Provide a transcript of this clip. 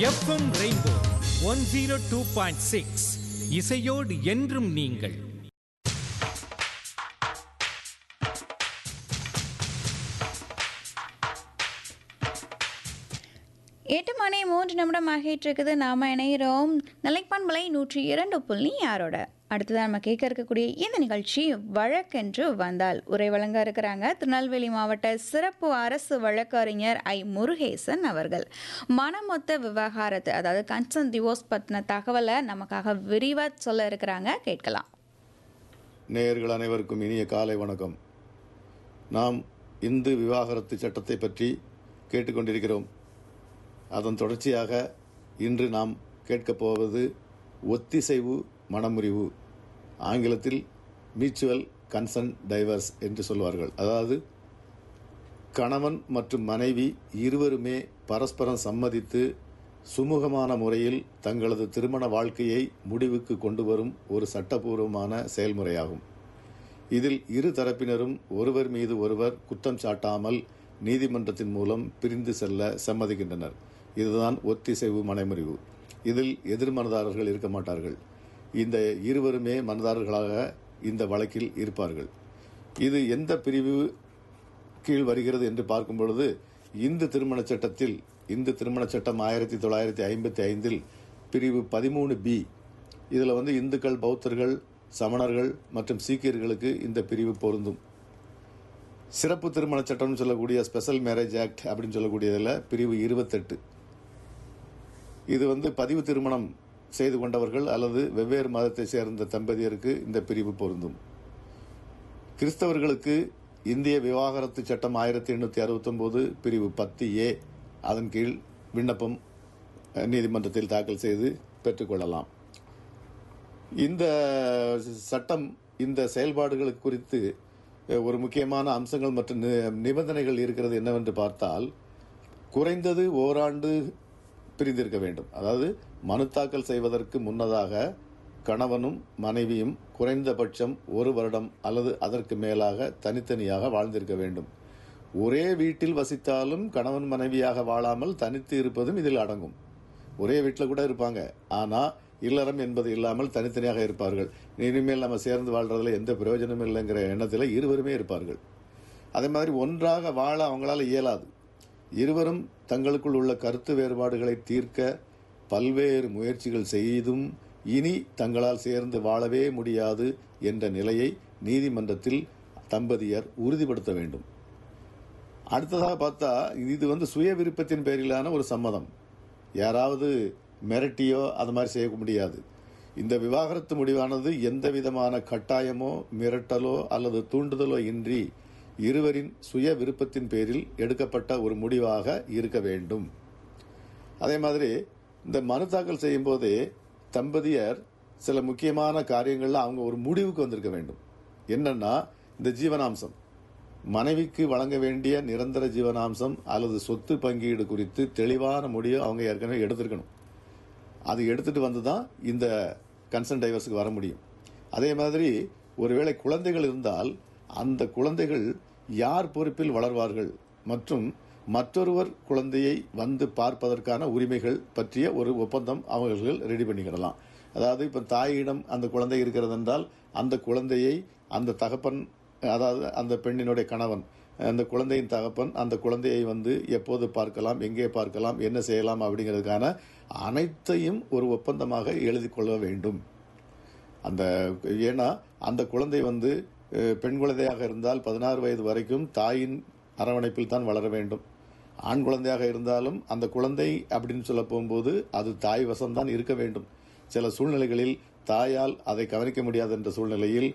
FM rainbow one zero two point six இசையோடு என்றும் நீங்கள் எட்டு மணி மூன்று நிமிடம் ஆகிட்டு இருக்குது நாம இணைகிறோம் நிலைப்பான்மலை நூற்றி இரண்டு புள்ளி யாரோட அடுத்ததான் நம்ம கேட்க இருக்கக்கூடிய இந்த நிகழ்ச்சி வழக்கென்று வந்தால் உரை வழங்க இருக்கிறாங்க திருநெல்வேலி மாவட்ட சிறப்பு அரசு வழக்கறிஞர் ஐ முருகேசன் அவர்கள் மனமொத்த விவகாரத்து அதாவது கன்சர்ன் டிவோர்ஸ் பற்றின தகவலை நமக்காக விரிவாக சொல்ல இருக்கிறாங்க கேட்கலாம் நேயர்கள் அனைவருக்கும் இனிய காலை வணக்கம் நாம் இந்து விவாகரத்து சட்டத்தை பற்றி கேட்டுக்கொண்டிருக்கிறோம் அதன் தொடர்ச்சியாக இன்று நாம் கேட்கப் போவது ஒத்திசைவு மனமுறிவு ஆங்கிலத்தில் மியூச்சுவல் கன்சர்ன் டைவர்ஸ் என்று சொல்வார்கள் அதாவது கணவன் மற்றும் மனைவி இருவருமே பரஸ்பரம் சம்மதித்து சுமூகமான முறையில் தங்களது திருமண வாழ்க்கையை முடிவுக்கு கொண்டு வரும் ஒரு சட்டபூர்வமான செயல்முறையாகும் இதில் இரு தரப்பினரும் ஒருவர் மீது ஒருவர் குற்றம் சாட்டாமல் நீதிமன்றத்தின் மூலம் பிரிந்து செல்ல சம்மதிக்கின்றனர் இதுதான் ஒத்திசைவு மனைமுறிவு இதில் எதிர் மனதாரர்கள் இருக்க மாட்டார்கள் இந்த இருவருமே மனதாரர்களாக இந்த வழக்கில் இருப்பார்கள் இது எந்த பிரிவு கீழ் வருகிறது என்று பார்க்கும் பொழுது இந்து திருமண சட்டத்தில் இந்து திருமண சட்டம் ஆயிரத்தி தொள்ளாயிரத்தி ஐம்பத்தி ஐந்தில் பிரிவு பதிமூணு பி இதில் வந்து இந்துக்கள் பௌத்தர்கள் சமணர்கள் மற்றும் சீக்கியர்களுக்கு இந்த பிரிவு பொருந்தும் சிறப்பு திருமண சட்டம்னு சொல்லக்கூடிய ஸ்பெஷல் மேரேஜ் ஆக்ட் அப்படின்னு சொல்லக்கூடியதில் பிரிவு இருபத்தெட்டு இது வந்து பதிவு திருமணம் செய்து கொண்டவர்கள் அல்லது வெவ்வேறு மதத்தை சேர்ந்த தம்பதியருக்கு இந்த பிரிவு பொருந்தும் கிறிஸ்தவர்களுக்கு இந்திய விவாகரத்து சட்டம் ஆயிரத்தி எண்ணூற்றி அறுபத்தொம்போது பிரிவு பத்து ஏ அதன் கீழ் விண்ணப்பம் அஹ், நீதிமன்றத்தில் தாக்கல் செய்து பெற்றுக்கொள்ளலாம் இந்த சட்டம் இந்த செயல்பாடுகள் குறித்து அஹ், ஒரு முக்கியமான அம்சங்கள் மற்றும் நி- நிபந்தனைகள் இருக்கிறது என்னவென்று பார்த்தால் குறைந்தது ஓராண்டு பிரிந்திருக்க வேண்டும் அதாவது மனு தாக்கல் செய்வதற்கு முன்னதாக கணவனும் மனைவியும் குறைந்தபட்சம் ஒரு வருடம் அல்லது அதற்கு மேலாக தனித்தனியாக வாழ்ந்திருக்க வேண்டும் ஒரே வீட்டில் வசித்தாலும் கணவன் மனைவியாக வாழாமல் தனித்து இருப்பதும் இதில் அடங்கும் ஒரே வீட்டில் கூட இருப்பாங்க ஆனா இல்லறம் என்பது இல்லாமல் தனித்தனியாக இருப்பார்கள் இனிமேல் நம்ம சேர்ந்து வாழ்றதுல எந்த பிரயோஜனமும் இல்லைங்கிற எண்ணத்தில் இருவருமே இருப்பார்கள் அதே மாதிரி ஒன்றாக வாழ அவங்களால இயலாது இருவரும் தங்களுக்குள் உள்ள கருத்து வேறுபாடுகளை தீர்க்க பல்வேறு முயற்சிகள் செய்தும் இனி தங்களால் சேர்ந்து வாழவே முடியாது என்ற நிலையை நீதிமன்றத்தில் தம்பதியர் உறுதிப்படுத்த வேண்டும் அடுத்ததாக பார்த்தா இது வந்து சுய விருப்பத்தின் பேரிலான ஒரு சம்மதம் யாராவது மிரட்டியோ அது மாதிரி செய்ய முடியாது இந்த விவாகரத்து முடிவானது எந்த விதமான கட்டாயமோ மிரட்டலோ அல்லது தூண்டுதலோ இன்றி இருவரின் சுய விருப்பத்தின் பேரில் எடுக்கப்பட்ட ஒரு முடிவாக இருக்க வேண்டும் அதே மாதிரி இந்த மனு தாக்கல் செய்யும் போதே தம்பதியர் சில முக்கியமான காரியங்கள்ல அவங்க ஒரு முடிவுக்கு வந்திருக்க வேண்டும் என்னன்னா இந்த ஜீவனாம்சம் மனைவிக்கு வழங்க வேண்டிய நிரந்தர ஜீவனாம்சம் அல்லது சொத்து பங்கீடு குறித்து தெளிவான முடிவை அவங்க ஏற்கனவே எடுத்திருக்கணும் அது எடுத்துட்டு வந்து தான் இந்த கன்சர்ன் டைவர்ஸுக்கு வர முடியும் அதே மாதிரி ஒருவேளை குழந்தைகள் இருந்தால் அந்த குழந்தைகள் யார் பொறுப்பில் வளர்வார்கள் மற்றும் மற்றொருவர் குழந்தையை வந்து பார்ப்பதற்கான உரிமைகள் பற்றிய ஒரு ஒப்பந்தம் அவர்கள் ரெடி பண்ணிக்கிடலாம் அதாவது இப்போ தாயிடம் அந்த குழந்தை இருக்கிறது என்றால் அந்த குழந்தையை அந்த தகப்பன் அதாவது அந்த பெண்ணினுடைய கணவன் அந்த குழந்தையின் தகப்பன் அந்த குழந்தையை வந்து எப்போது பார்க்கலாம் எங்கே பார்க்கலாம் என்ன செய்யலாம் அப்படிங்கிறதுக்கான அனைத்தையும் ஒரு ஒப்பந்தமாக எழுதி கொள்ள வேண்டும் அந்த ஏன்னா அந்த குழந்தை வந்து அஹ், பெண் குழந்தையாக இருந்தால் பதினாறு வயது வரைக்கும் தாயின் அரவணைப்பில் தான் வளர வேண்டும் ஆண் குழந்தையாக இருந்தாலும் அந்த குழந்தை அப்படின்னு சொல்ல போகும்போது அது தாய் வசம்தான் இருக்க வேண்டும் சில சூழ்நிலைகளில் தாயால் அதை கவனிக்க முடியாது என்ற சூழ்நிலையில்